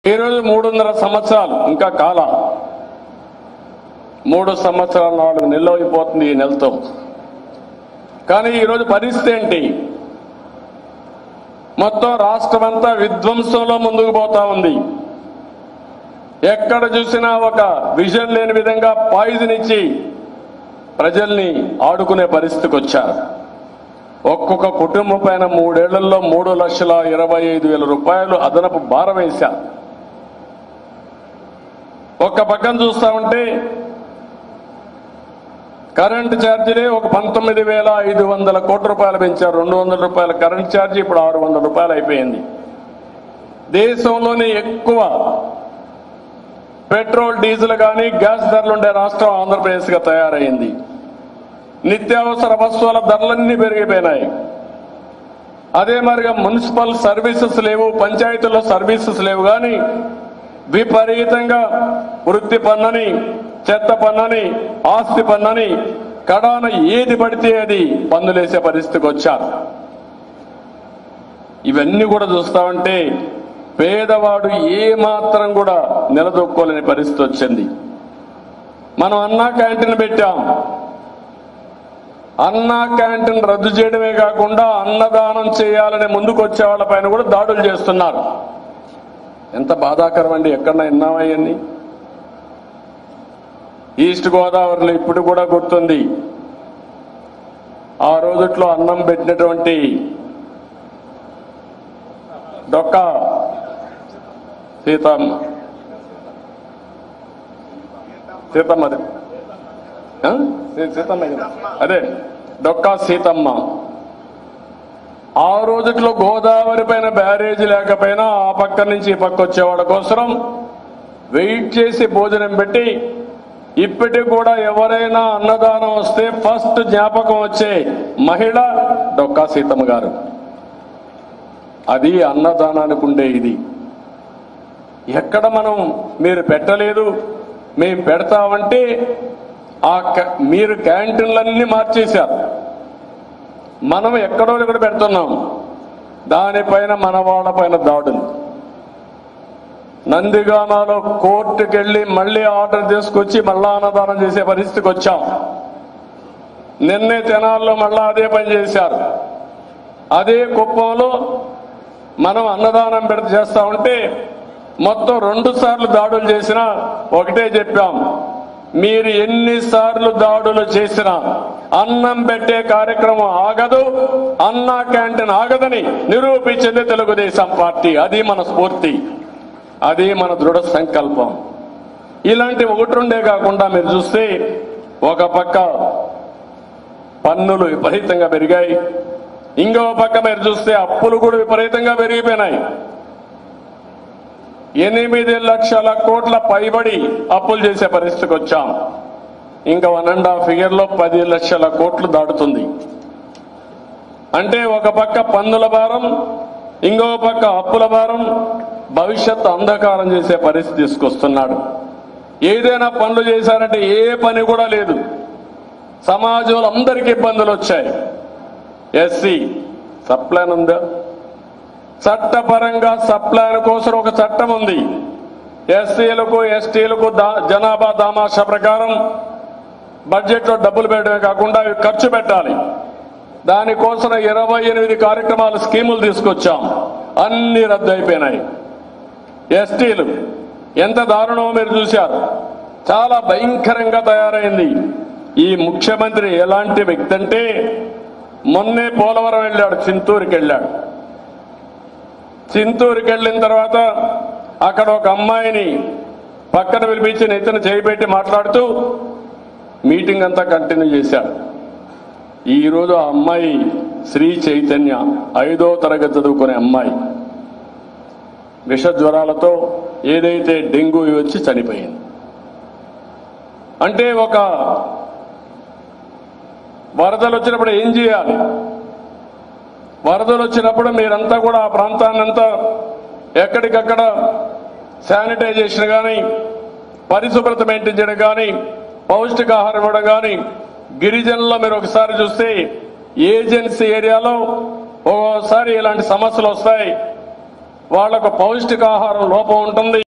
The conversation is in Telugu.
ఈరోజు మూడున్నర సంవత్సరాలు ఇంకా కాల మూడు సంవత్సరాలు నాలుగు నెలలు అయిపోతుంది ఈ నెలతో కానీ ఈరోజు పరిస్థితి ఏంటి మొత్తం రాష్ట్రం అంతా విధ్వంసంలో ముందుకు పోతా ఉంది ఎక్కడ చూసినా ఒక విజన్ లేని విధంగా పాయిజన్ ఇచ్చి ప్రజల్ని ఆడుకునే పరిస్థితికి వచ్చారు ఒక్కొక్క కుటుంబం పైన మూడేళ్లలో మూడు లక్షల ఇరవై ఐదు వేల రూపాయలు అదనపు భారం వేశారు ఒక్క పక్కన చూస్తా ఉంటే కరెంటు ఛార్జీలే ఒక పంతొమ్మిది వేల ఐదు వందల కోట్ల రూపాయలు పెంచారు రెండు వందల రూపాయల కరెంట్ ఛార్జీ ఇప్పుడు ఆరు వందల రూపాయలు అయిపోయింది దేశంలోనే ఎక్కువ పెట్రోల్ డీజిల్ కానీ గ్యాస్ ధరలు ఉండే రాష్ట్రం ఆంధ్రప్రదేశ్గా తయారైంది నిత్యావసర వస్తువుల ధరలన్నీ పెరిగిపోయినాయి అదే మరిగా మున్సిపల్ సర్వీసెస్ లేవు పంచాయతీల్లో సర్వీసెస్ లేవు కానీ విపరీతంగా వృత్తి పన్నని చెత్త పన్నని ఆస్తి పన్నని కడాన ఏది పడితే అది పన్నులేసే పరిస్థితికి వచ్చారు ఇవన్నీ కూడా చూస్తా ఉంటే పేదవాడు ఏ మాత్రం కూడా నిలదొక్కోలేని పరిస్థితి వచ్చింది మనం అన్నా క్యాంటీన్ పెట్టాం అన్నా క్యాంటీన్ రద్దు చేయడమే కాకుండా అన్నదానం చేయాలని ముందుకు వచ్చే వాళ్ళ పైన కూడా దాడులు చేస్తున్నారు ఎంత బాధాకరం అండి ఎక్కడన్నా విన్నామయ్యండి ఈస్ట్ గోదావరిలో ఇప్పుడు కూడా గుర్తుంది ఆ రోజుట్లో అన్నం పెట్టినటువంటి డొక్క సీతమ్మ సీతమ్మది ఆ? సీ- సీతమ్మ కదా. అదే డొక్కా సీతమ్మ ఆ రోజుట్లో గోదావరి పైన బ్యారేజ్ లేకపోయినా ఆ పక్క నుంచి ఈ పక్క వచ్చే వాళ్ళ కోసం వెయిట్ చేసి భోజనం పెట్టి ఇప్పటికి కూడా ఎవరైనా అన్నదానం వస్తే ఫస్ట్ జ్ఞాపకం వచ్చే మహిళ డొక్కా సీతమ్మ గారు అది అన్నదానానికి ఉండే ఇది ఎక్కడ మనం మీరు పెట్టలేదు మేము పెడతామంటే ఆ క- మీరు క్యాంటీన్లన్నీ మార్చేశారు మనం ఎక్కడో ఇక్కడ పెడుతున్నాం దానిపైన మన వాళ్ళ పైన దాడులు నందిగామాలో కోర్టుకు వెళ్ళి మళ్ళీ ఆర్డర్ తీసుకొచ్చి మళ్ళా అన్నదానం చేసే పరిస్థితికి వచ్చాం నిన్నే తెనాల్లో మళ్ళా అదే పని చేశారు అదే కుప్పంలో మనం అన్నదానం పెడితే చేస్తా ఉంటే మొత్తం రెండు సార్లు దాడులు చేసినా ఒకటే చెప్పాం మీరు ఎన్నిసార్లు దాడులు చేసినా అన్నం పెట్టే కార్యక్రమం ఆగదు అన్నా క్యాంటీన్ ఆగదని నిరూపించింది తెలుగుదేశం పార్టీ అది మన స్ఫూర్తి అది మన దృఢ సంకల్పం ఇలాంటి ఒకటి రెండే కాకుండా మీరు చూస్తే ఒక పక్క పన్నులు విపరీతంగా పెరిగాయి ఇంకో పక్క మీరు చూస్తే అప్పులు కూడా విపరీతంగా పెరిగిపోయినాయి ఎనిమిది లక్షల కోట్ల పైబడి అప్పులు చేసే పరిస్థితికి వచ్చాం ఇంకా వన్ అండ్ హాఫ్ ఇయర్ లో పది లక్షల కోట్లు దాటుతుంది అంటే ఒక పక్క పన్నుల భారం ఇంకో పక్క అప్పుల భారం భవిష్యత్ అంధకారం చేసే పరిస్థితి తీసుకొస్తున్నాడు ఏదైనా పనులు చేశారంటే ఏ పని కూడా లేదు సమాజంలో అందరికీ ఇబ్బందులు వచ్చాయి ఎస్సీ సప్లాన్ ఉందా చట్టపరంగా సప్లాన్ కోసం ఒక చట్టం ఉంది ఎస్సీలకు ఎస్టీలకు దా- జనాభా దామాషా ప్రకారం బడ్జెట్లో డబ్బులు పెట్టడమే కాకుండా అవి ఖర్చు పెట్టాలి దానికోసం ఇరవై ఎనిమిది కార్యక్రమాలు స్కీములు తీసుకొచ్చాం అన్ని రద్దు అయిపోయినాయి ఎస్టీలు ఎంత దారుణమో మీరు చూశారు చాలా భయంకరంగా తయారైంది ఈ ముఖ్యమంత్రి ఎలాంటి వ్యక్తి అంటే మొన్నే పోలవరం వెళ్ళాడు చింతూరుకి వెళ్ళాడు చింతూరుకి వెళ్ళిన తర్వాత అక్కడ ఒక అమ్మాయిని పక్కన పిలిపించి నెత్తిన చేయిపెట్టి మాట్లాడుతూ మీటింగ్ అంతా కంటిన్యూ చేశాడు ఈ రోజు ఆ అమ్మాయి శ్రీ చైతన్య ఐదో తరగతి చదువుకునే అమ్మాయి విష జ్వరాలతో ఏదైతే డెంగ్యూ వచ్చి చనిపోయింది అంటే ఒక వరదలు వచ్చినప్పుడు ఏం చేయాలి వరదలు వచ్చినప్పుడు మీరంతా కూడా ఆ ప్రాంతాన్నంతా ఎక్కడికక్కడ శానిటైజేషన్ కానీ పరిశుభ్రత మెయింటైన్ చేయడం కానీ పౌష్టికాహారం ఇవ్వడం కానీ గిరిజనుల్లో మీరు ఒకసారి చూస్తే ఏజెన్సీ ఏరియాలో ఒక్కోసారి ఇలాంటి సమస్యలు వస్తాయి వాళ్ళకు పౌష్టికాహారం లోపం ఉంటుంది